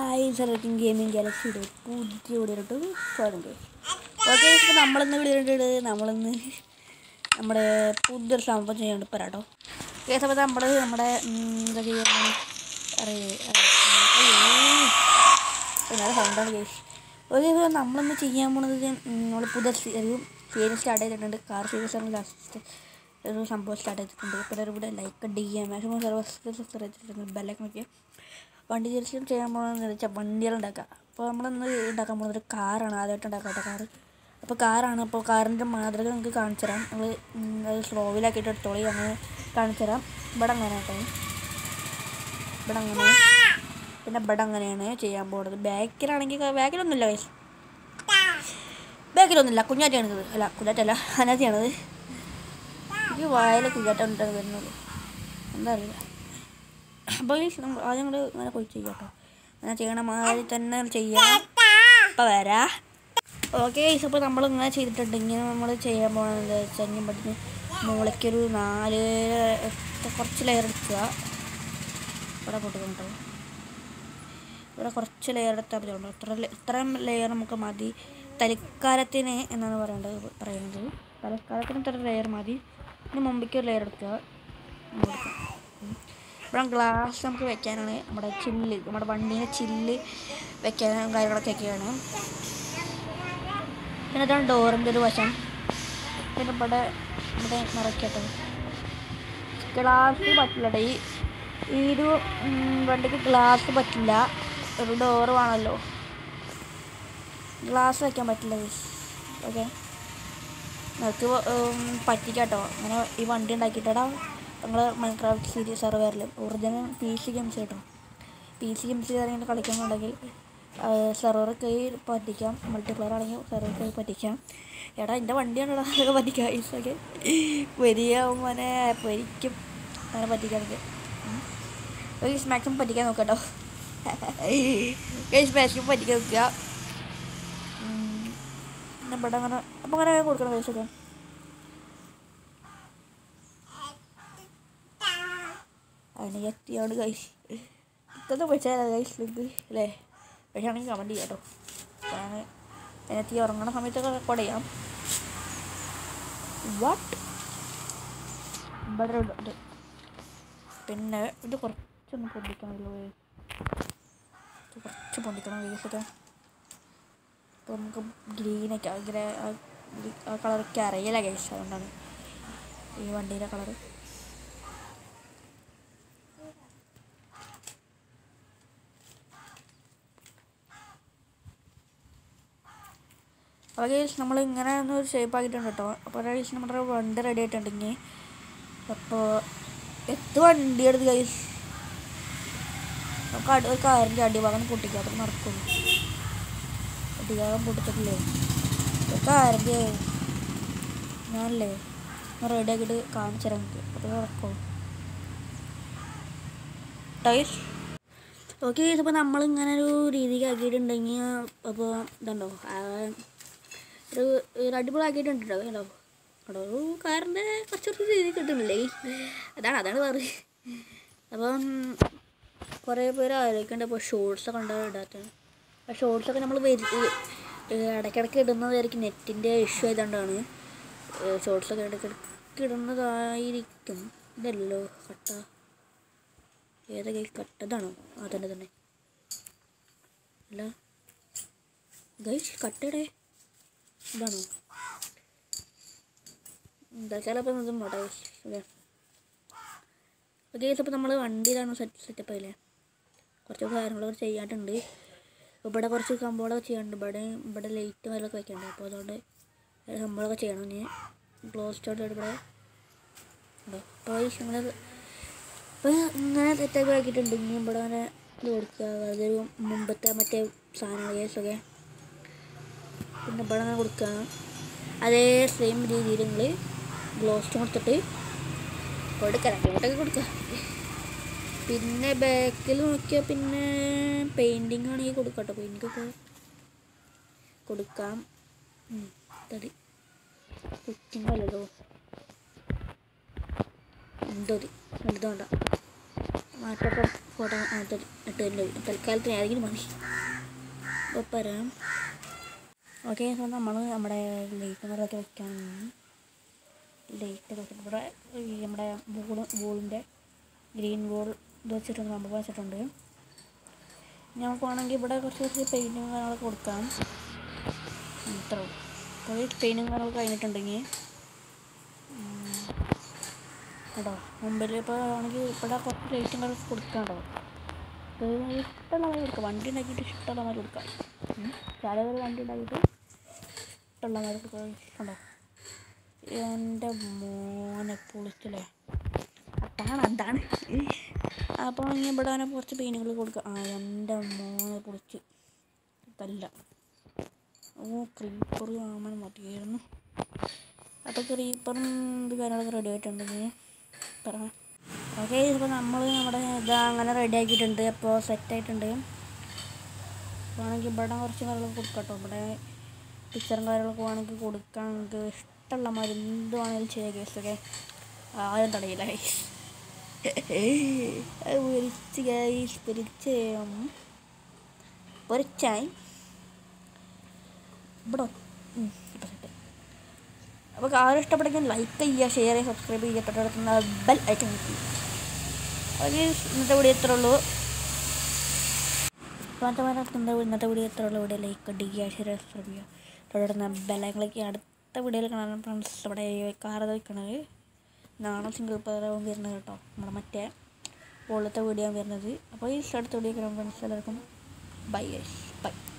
Guys എല്ലാവർക്കും gaming ഗാലക്സിയുടെ പുതിയ വീഡിയോട്ട് സ്വാഗതം ചെയ്യും ഓക്കെ ഇപ്പോൾ നമ്മളിന്ന് വീഡിയോട്ട് നമ്മളിന്ന് നമ്മുടെ പുതിയൊരു സംഭവം ചെയ്യാണ്ട് പറയാട്ടോ കേസ് അപ്പോൾ നമ്മൾ നമ്മുടെ ഉം, എന്താ ചെയ്യുന്നത് അറിയാം സൗണ്ടാണ് കേസ് ഓക്കെ ഇപ്പോൾ നമ്മളിന്ന് ചെയ്യാൻ പോണത് നമ്മൾ പുതിയ സീ- ഒരു സീരീസ് സ്റ്റാർട്ട് ചെയ്തിട്ടുണ്ട് കാർ സീരീസ് ആണ് ലാസ്റ്റ് ഒരു സംഭവം സ്റ്റാർട്ട് ചെയ്തിട്ടുണ്ട് ഇപ്പോൾ ഒരു കൂടെ like D M maximum service subscribe ചെയ്തിട്ടുണ്ട് ബെല്ലൊക്കെ നോക്കിയാൽ വണ്ടി തീർച്ചയായും ചെയ്യാൻ പോകുന്നത് വെച്ചാൽ വണ്ടികൾ ഉണ്ടാക്കുക അപ്പോൾ നമ്മളിന്ന് ഉണ്ടാക്കാൻ പോകുന്നത് ഒരു കാറാണ് ആദ്യമായിട്ട് ഉണ്ടാക്കാത്ത കാറ് അപ്പോൾ കാറാണ് അപ്പോൾ കാറിൻ്റെ മാതൃക നമുക്ക് കാണിച്ചു തരാം നമ്മൾ അത് സ്ലോവിലാക്കിയിട്ട് എടുത്തോളി അങ്ങനെ കാണിച്ചു തരാം ഇവിടെ അങ്ങനെ കേട്ടോ ഇവിടെ അങ്ങനെ പിന്നെ ഇവിടെ അങ്ങനെയാണ് ചെയ്യാൻ പോകുന്നത് ബാക്കിലാണെങ്കിൽ ബാക്കിലൊന്നുമില്ല വയസ്സ് ബാക്കിലൊന്നുമില്ല കുഞ്ഞാറ്റാണിത് അല്ല കുഞ്ഞാറ്റല്ല അനാഥയാണത് എനിക്ക് വായല കുഞ്ഞാറ്റ ഉണ്ടാണ് വരുന്നത് എന്താ അറിയില്ല അപ്പോൾ ഈ നമ്മൾ ആദ്യം നമ്മൾ ഇങ്ങനെ പോയി ചെയ്യാം കേട്ടോ അങ്ങനെ ചെയ്യണ മാതിരി തന്നെ ചെയ്യാം അപ്പോൾ വരാ ഓക്കെ ഇപ്പോൾ നമ്മൾ ഇങ്ങനെ ചെയ്തിട്ടുണ്ടെങ്കിൽ നമ്മൾ ചെയ്യാൻ പോകുന്നത് എന്താ വെച്ചാൽ ഇനി ഇവിടുന്ന് മുളയ്ക്കൊരു നാല് എട്ട് കുറച്ച് ലെയർ എടുക്കുക ഇവിടെ പൊട്ടുന്നുണ്ടോ ഇവിടെ കുറച്ച് ലെയർ എടുത്താൽ മതി കേട്ടോ ഇത്ര ലെ- ഇത്രയും ലെയർ നമുക്ക് മതി തൽക്കാലത്തിന് എന്നാണ് പറയേണ്ടത് പറയുന്നത് തൽക്കാലത്തിന് ഇത്ര ലെയർ മതി ഇനി മുമ്പിലേക്ക് ഒരു ലെയർ എടുക്കുക ഇങ്ങ് കൊടുക്കുക. ഉം. ഇവിടെ ഗ്ലാസ് നമുക്ക് വെക്കാനാണ് നമ്മുടെ ചില്ല് നമ്മുടെ വണ്ടീൻ്റെ ചില്ല് വെക്കാനും കാര്യങ്ങളൊക്കെ ഒക്കെയാണ് പിന്നെ ഇതാണ് ഡോറിൻ്റെ ഒരു വശം പിന്നെ ഇവിടെ ഇവിടെ നിറയ്ക്കട്ടെ ഗ്ലാസ് പറ്റില്ല ഈ ഈ ഒരു ഉം, വണ്ടിക്ക് ഗ്ലാസ് പറ്റില്ല ഒരു ഡോറ് വേണമല്ലോ ഗ്ലാസ് വെക്കാൻ പറ്റില്ല ഓക്കെ നിങ്ങൾക്ക് പറ്റിക്കാട്ടോ അങ്ങനെ ഈ വണ്ടി ഉണ്ടാക്കിയിട്ടാ നിങ്ങൾ മൈൻക്രാഫ്റ്റ് സീരീസ് സെർവറിൽ ഒറിജിനൽ പി സി ഗെയിംസ് കേട്ടോ പി സി ഗെയിംസ് ആരെങ്കിലും കളിക്കുന്നുണ്ടെങ്കിൽ സെർവർ കൈ പറ്റിക്കാം മൾട്ടിപ്ലെയർ ആണെങ്കിൽ സെർവർ കൈ പറ്റിക്കാം എടാ എൻ്റെ വണ്ടിയാണ് അതൊക്കെ പറ്റിക്കാം ഈസൊക്കെ വരിക മോനെ പൊരിക്കും അങ്ങനെ പറ്റിക്കാൻ ഗൈസ് മാക്സിമം പറ്റിക്കാൻ നോക്കട്ടോ ഗൈസ് മാക്സിമം പറ്റിക്കാൻ നോക്കുക ഉം. പിന്നെ ഇവിടെ അങ്ങനെ അപ്പം അങ്ങനെ കൊടുക്കണം ഗൈസൊക്കെ അതിന് എത്തിയാണ് ഗൈസ് ഇതൊന്നും വിളിച്ചാൽ ഗൈസ് ലിങ്ക് അല്ലേ വിളിച്ചാണെങ്കിൽ കമൻറ്റ് ചെയ്യാം കേട്ടോ ഞാൻ എത്തി ഉറങ്ങണ സമയത്തൊക്കെ റെക്കോർഡ് ചെയ്യാം വാട്ട് ഇവിടെ ഒരു ഇത് പിന്നെ ഇത് കുറച്ചൊന്ന് പൊന്തിക്കണമല്ലോ guys. ഇത് കുറച്ച് പൊന്തിക്കണം ഗൈസൊക്കെ അപ്പോൾ നമുക്ക് ഗ്രീനൊക്കെ അങ്ങനെ ആ കളറൊക്കെ അറിയില്ല ഗൈസ് അതുകൊണ്ടാണ് ഈ വണ്ടീൻ്റെ കളറ് അപ്പോൾ ഗൈസ് നമ്മൾ ഇങ്ങനെ ഒന്ന് ഒരു ഷേപ്പ് ആക്കിയിട്ടുണ്ട് കേട്ടോ അപ്പോൾ ഗൈസ് നമ്മുടെ വണ്ടി റെഡി ആയിട്ടുണ്ടെങ്കിൽ അപ്പോൾ എത്ര വണ്ടി എടുത്ത് ഗൈസ് നമുക്ക് അടി ഒരു കാറിൻ്റെ അടിഭാഗം പൊട്ടിക്കാം അപ്പോൾ നടക്കും അടിഭാഗം പൊട്ടിച്ചിട്ടില്ലേ ഒരു കാറിൻ്റെ ഞാനല്ലേ റെഡി ആക്കിയിട്ട് കാണിച്ചു തരാം നമുക്ക് അപ്പോൾ നടക്കും ടൈസ് ഓക്കെ അപ്പോൾ നമ്മളിങ്ങനെ ഒരു രീതിക്ക് ആക്കിയിട്ടുണ്ടെങ്കിൽ അപ്പോൾ ഇതുണ്ടോ ആ, ഒരു ഒരു അടിപൊളിയാക്കിയിട്ടുണ്ട് കേട്ടോ കേട്ടോ കേട്ടോ ഒരു കാറിൻ്റെ കുറച്ചൊരു രീതി കിട്ടുന്നില്ലേ അതാണ് അതാണ് വേറെ അപ്പം കുറേ പേര് ആലോചിക്കേണ്ട ഇപ്പോൾ ഷോർട്സൊക്കെ ഉണ്ട് ഇടാത്ത ആ ഷോർട്സൊക്കെ നമ്മൾ ഇടയ്ക്കിടയ്ക്ക് ഇടുന്നതായിരിക്കും നെറ്റിൻ്റെ ഇഷ്യൂ ആയതുകൊണ്ടാണ് ഷോർട്സൊക്കെ ഇടയ്ക്കിടയ്ക്ക് ഇടുന്നതായിരിക്കും ഇതല്ലോ കട്ട ഏതൊക്കെ കട്ടതാണോ ആ തന്നെ തന്നെ അല്ല ഗൈസ് കട്ടയുടെ ഇതാണോ തൽക്കാലം അപ്പം ഇതും പോട്ടെ ഓക്കെ ഗൈസ് അപ്പോൾ നമ്മൾ വണ്ടിയിലാണ് സെറ്റ് സെറ്റപ്പ് ആയില്ലേ കുറച്ച് കാര്യങ്ങളൊക്കെ ചെയ്യാട്ടുണ്ട് അപ്പോൾ ഇവിടെ കുറച്ച് സംഭവങ്ങളൊക്കെ ചെയ്യാനുണ്ട് ഇവിടെ ഇവിടെ ലൈറ്റ് കാര്യങ്ങളൊക്കെ വെക്കാനുണ്ട് അപ്പോൾ അതുകൊണ്ട് സംഭവങ്ങളൊക്കെ ചെയ്യണം ഇനി ക്ലോസ് സ്റ്റോട്ട് ഇവിടെ ഉണ്ടോ അപ്പോൾ നിങ്ങൾ അപ്പോൾ ഇങ്ങനെ സെറ്റപ്പ് ആക്കിയിട്ടുണ്ടെങ്കിൽ ഇവിടെ അങ്ങനെ ഇത് കൊടുക്കുക അതൊരു മുമ്പത്തെ മറ്റേ സാധനങ്ങൾ കേസൊക്കെ പിന്നെ ഇവിടെ അങ്ങനെ കൊടുക്കുക അതേ സെയിം രീതിയിൽ നിങ്ങൾ ഗ്ലോസ്റ്റ് കൊടുത്തിട്ട് കൊടുക്കുക ഇങ്ങോട്ടൊക്കെ കൊടുക്കുക പിന്നെ ബാക്കിൽ നോക്കിയാൽ പിന്നെ പെയിൻറ്റിങ് ആണെങ്കിൽ കൊടുക്കാം കേട്ടോ പെയിൻറ്റിങ്ങൊക്കെ കൊടുക്കാം ഉം, തടി കുക്കിംഗ് അല്ലല്ലോ എന്തോ വലുത് വേണ്ട മാറ്റൊക്കെ ഫോട്ടോ ഇട്ട് തൽക്കാലത്തിന് ആരെങ്കിലും മതി അപ്പോൾ പറയാം ഓക്കെ സോ നമ്മൾ നമ്മുടെ ലൈറ്റ് നിറയൊക്കെ വെക്കാൻ ലൈറ്റ് വെച്ചിട്ട് ഇവിടെ ഈ നമ്മുടെ ബോൾ ബോളിൻ്റെ ഗ്രീൻ ബോൾ ഇത് വെച്ചിട്ടുണ്ട് നമ്മൾ വെച്ചിട്ടുണ്ട് നമുക്ക് വേണമെങ്കിൽ ഇവിടെ കുറച്ച് കുറച്ച് പെയിൻറ്റും കാര്യങ്ങളൊക്കെ കൊടുക്കാം ഇത്ര കുറേ പെയിൻറ്റും കാര്യങ്ങളൊക്കെ കഴിഞ്ഞിട്ടുണ്ടെങ്കിൽ കേട്ടോ മുമ്പിൽ ഇപ്പോൾ ആണെങ്കിൽ ഇവിടെ കുറച്ച് ലൈറ്റും കാര്യങ്ങളൊക്കെ കൊടുക്കാം കേട്ടോ ഇത് ഇഷ്ടമുള്ള മാതിരി കൊടുക്കാം വണ്ടി ഉണ്ടാക്കിയിട്ട് ഇഷ്ടമുള്ള മാതിരി കൊടുക്കാം ചിലവർ വണ്ടി ഉണ്ടാക്കിയിട്ട് ഇഷ്ടമുള്ള മാതിരി കൊടുക്കാം കണ്ടോ എൻ്റെ മോനെ പൊളിച്ചല്ലേ അതാണ് അതാണ് അപ്പോൾ ഇനി ഇവിടെ അങ്ങനെ കുറച്ച് പെയിനുകൾ കൊടുക്കുക ആ എൻ്റെ മോനെ പൊളിച്ച് ഇതല്ല ഓ ക്രീപ്പർ വാങ്ങാൻ മതിയായിരുന്നു അപ്പോൾ ക്രീപ്പറും ഇത് കാര്യങ്ങളൊക്കെ റെഡി ആയിട്ടുണ്ടെങ്കിൽ പറയാം ഓക്കെ ഇപ്പോൾ നമ്മൾ നമ്മുടെ ഇത് അങ്ങനെ റെഡി ആക്കിയിട്ടുണ്ട് അപ്പോൾ സെറ്റ് ആയിട്ടുണ്ട് വേണമെങ്കിൽ ഇവിടെ കുറച്ച് കാര്യങ്ങളൊക്കെ കൊടുക്കാം കേട്ടോ ഇവിടെ പിക്ചറും കാര്യങ്ങളൊക്കെ വേണമെങ്കിൽ കൊടുക്കാൻ നമുക്ക് ഇഷ്ടമുള്ള മാതിരി എന്ത് വേണമെങ്കിലും ചെയ്യാം കേസ് ഒക്കെ ആരും തടയില്ല ഗൈസ് അത് പൊരിച്ച് ഗൈസ് പൊരിച്ച് പൊരിച്ചായി ഇവിടെ ഉം, ഇപ്പൊ set. അപ്പോൾ ആരും ഇഷ്ടപ്പെട്ടെങ്കിൽ ലൈക്ക് ചെയ്യുക ഷെയർ ചെയ്യുക സബ്സ്ക്രൈബ് ചെയ്യുക തൊട്ടടുത്തുന്ന ബെൽ ഐക്കൺ കിട്ടി ഓക്കെ ഇന്നത്തെ വീഡിയോ ഇത്രേ ഉള്ളൂ ഇപ്പോഴത്തെ ഇന്നത്തെ ഇന്നത്തെ വീഡിയോ ഇത്രേ ഉള്ളൂ വീഡിയോ ലൈക്ക് അടിക്കുക ഷെയർ സബ്സ്ക്രൈബ് ചെയ്യുക തുടർന്ന് ബെല്ലൈക്കിലേക്ക് അടുത്ത വീഡിയോയിൽ കാണാൻ ഫ്രണ്ട്സ് ഇവിടെ കാർ നിൽക്കണത് നാളെ സിംഗിൾ പെയറാവും വരുന്നത് കേട്ടോ നമ്മുടെ മറ്റേ മുകളിലത്തെ വീഡിയോ വരുന്നത് അപ്പോൾ ഈ അടുത്ത വീഡിയോ കാണാൻ ഫ്രണ്ട്സ് എല്ലാവർക്കും ബൈ ബൈ